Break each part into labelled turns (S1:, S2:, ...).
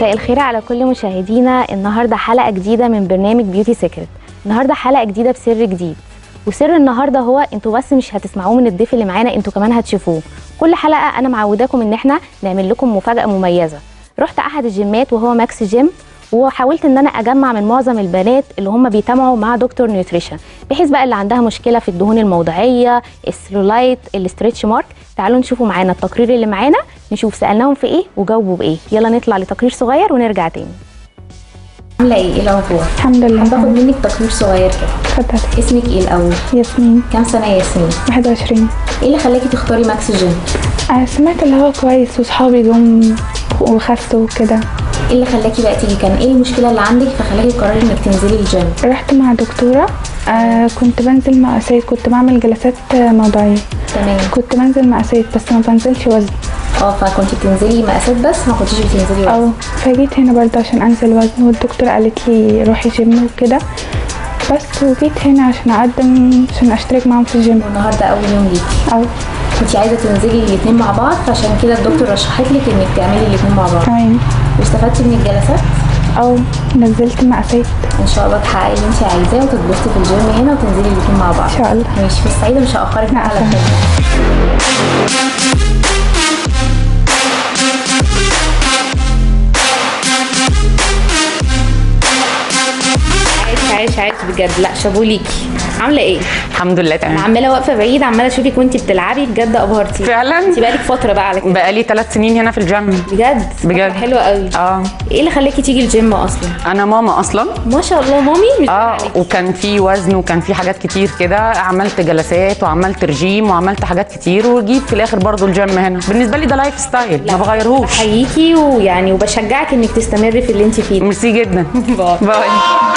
S1: مساء الخير على كل مشاهدينا النهارده حلقه جديده من برنامج بيوتي سيكريت النهارده حلقه جديده بسر جديد وسر النهارده هو انتوا بس مش هتسمعوه من الضيف اللي معانا انتوا كمان هتشوفوه كل حلقه انا معوداكم ان احنا نعمل لكم مفاجاه مميزه رحت احد الجيمات وهو ماكس جيم وحاولت ان انا اجمع من معظم البنات اللي هم بيتابعوا مع دكتور نيوتريشن بحيث بقى اللي عندها مشكله في الدهون الموضعيه السلولايت الاستريتش مارك تعالوا نشوفوا معانا التقرير اللي معانا نشوف سالناهم في ايه وجاوبوا بايه يلا نطلع لتقرير صغير ونرجع تاني عامله ايه ايه الاخبار
S2: الحمد لله
S1: باخد منك تقرير صغير كده
S2: اتفضلي
S1: اسمك ايه الاول
S2: ياسمين
S1: كام سنه يا ياسمين
S2: 21
S1: ايه اللي خلاكي تختاري ماكس جيم
S2: أنا سمعت اللي هو كويس وصحابي جم وخسوا وكده
S1: ايه اللي خلاكي بقى تيجي كان ايه المشكله اللي عندك فخلاكي تقرري انك تنزلي الجيم
S2: رحت مع دكتورة آه كنت بنزل مقاسات كنت بعمل جلسات آه، موضعية
S1: تمام
S2: كنت بنزل مقاسات بس ما بنزلش وزن
S1: اه فكنت بتنزلي مقاسات بس ما كنتيش بتنزلي وزن
S2: أو فجيت هنا برضه عشان أنزل وزن والدكتورة قالت لي روحي جيم وكده بس وجيت هنا عشان أقدم عشان أشترك معاهم في الجيم
S1: والنهارده اول يوم ليكي
S2: أو
S1: كنت عايزه تنزلي الاثنين مع بعض فعشان كده الدكتور رشحت لك انك تعملي الاثنين مع بعض
S2: تمام
S1: واستفدتي من الجلسات
S2: أو نزلت مقاسات
S1: ان شاء الله تحققي اللي انت عايزاه وتتبسطي في الجيم هنا وتنزلي الاثنين مع بعض
S2: إن شاء الله
S1: ماشي في السعيده مش هاخرك بقى على
S2: عفواً.
S1: خير عايش عايش عايش بجد لا شابو ليكي عامله ايه؟
S3: الحمد لله
S1: انا
S3: تمام
S1: عماله واقفه بعيد عماله اشوفك وانت بتلعبي بجد ابهرتي
S3: فعلا؟
S1: انت بقالك فتره بقى على كده
S3: بقالي ثلاث سنين هنا في الجيم
S1: بجد
S3: بجد.
S1: فترة حلوه قوي
S3: اه
S1: ايه اللي خلاكي تيجي الجيم اصلا؟
S3: انا ماما اصلا
S1: ما شاء الله مامي مش
S3: اه
S1: عليكي.
S3: وكان في وزن وكان في حاجات كتير كده عملت جلسات وعملت رجيم وعملت حاجات كتير وجيت في الاخر برضو الجيم هنا بالنسبه لي ده لايف ستايل ما بغيرهوش
S1: بحييكي ويعني وبشجعك انك تستمري في اللي انت فيه ده.
S3: ميرسي جدا
S1: باي.
S3: باي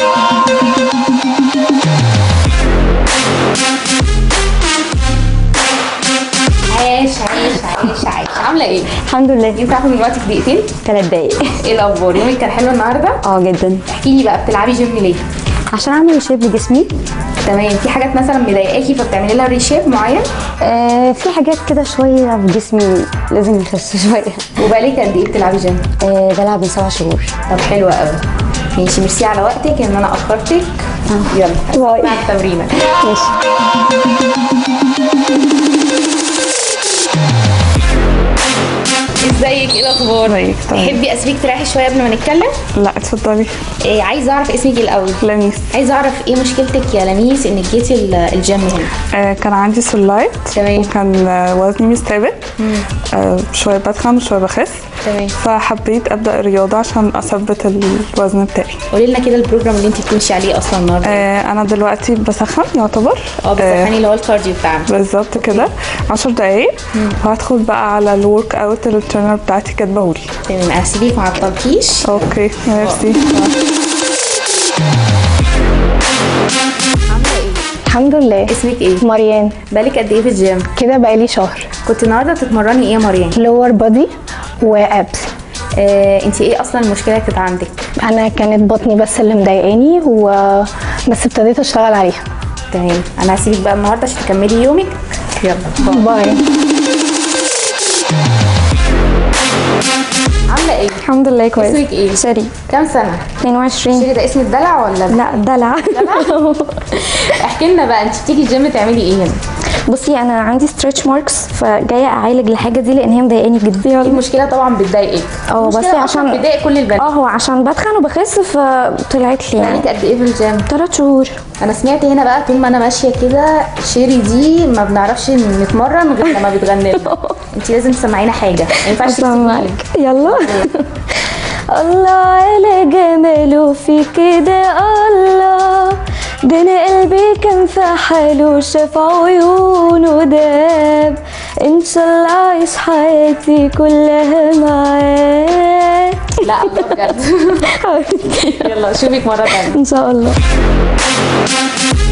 S1: عايش عايش عايش عايش عامله ايه؟
S4: الحمد لله
S1: ينفع اخد من وقتك دقيقتين؟
S4: ثلاث دقايق
S1: ايه الاخبار؟ يومك كان حلو النهارده؟
S4: اه جدا
S1: احكي لي بقى بتلعبي جيم ليه؟
S4: عشان اعمل شيب لجسمي
S1: تمام في حاجات مثلا مضايقاكي فبتعملي لها ريشيب معين
S4: آه في حاجات كده شويه في جسمي لازم يخس شويه
S1: وبقالك قد ايه بتلعبي جيم؟
S4: آه بلعب من سبع شهور
S1: طب حلوه قوي ماشي ميرسي على وقتك ان انا اخرتك يلا
S4: باي.
S1: مع التمرينه
S4: ماشي
S1: ازيك ايه الاخبار؟
S5: ازيك؟ تمام.
S1: تحبي اسيبك تريحي شويه قبل ما نتكلم؟
S5: لا اتفضلي
S1: إيه عايزه اعرف اسمك الاول
S5: لميس
S1: عايزه اعرف ايه مشكلتك يا لميس انك جيتي ال- الجيم هنا
S5: آه كان عندي سلايت
S1: تمام.
S5: وكان آه وزني مش ثابت آه شويه بتخن وشويه بخس
S1: تمام
S5: فحبيت ابدا الرياضه عشان اثبت الوزن بتاعي
S1: قولي لنا كده البروجرام اللي انت بتمشي عليه اصلا النهارده
S5: آه انا دلوقتي بسخن يعتبر
S1: اه بتسخني اللي هو الكارديو بتاعنا
S5: بالظبط كده 10 دقايق وهدخل بقى على الورك اوت اللي الترينر بتاعتي كاتباهولي
S1: تمام هسيبك مع التلطيش
S5: اوكي ميرسي
S2: الحمد لله
S1: اسمك ايه؟
S2: مريان
S1: بالك قد ايه في الجيم؟
S2: كده بقالي شهر
S1: كنت النهارده بتتمرني ايه يا مريم؟
S2: لور بادي وابس
S1: آه انت ايه اصلا المشكله اللي كانت عندك؟
S2: انا كانت بطني بس اللي مضايقاني و بس ابتديت اشتغل عليها
S1: تمام انا هسيبك بقى النهارده عشان تكملي يومك يلا باي.
S2: باي
S1: عامله ايه؟
S4: الحمد لله كويس
S1: اسمك ايه؟
S4: شري
S1: كام سنه؟
S4: 22
S1: شيري ده اسم الدلع ولا لا؟
S4: لا دلع
S1: احكي لنا بقى انت بتيجي الجيم تعملي ايه هنا؟
S4: بصي انا عندي ستريتش ماركس فجايه اعالج الحاجه دي لان هي مضايقاني جدا
S1: دي المشكله طبعا بتضايقك
S4: اه بس
S1: المشكلة
S4: عشان
S1: أصلاً بتضايق كل البنات
S4: اه هو عشان بتخن وبخس فطلعت لي يعني
S1: بقالك قد ايه في الجيم؟
S4: ثلاث شهور
S1: انا سمعت هنا بقى طول ما انا ماشيه كده شيري دي ما بنعرفش نتمرن غير لما بتغني لنا انت لازم تسمعينا حاجه ما ينفعش تسيبيني.
S4: اسمعك يلا الله على جماله في كده الله ده انا قلبي كان في حاله شاف عيونه داب ان شاء الله عايش حياتي كلها معاه
S1: لا الله بجد يلا اشوفك مره تانية
S4: ان شاء الله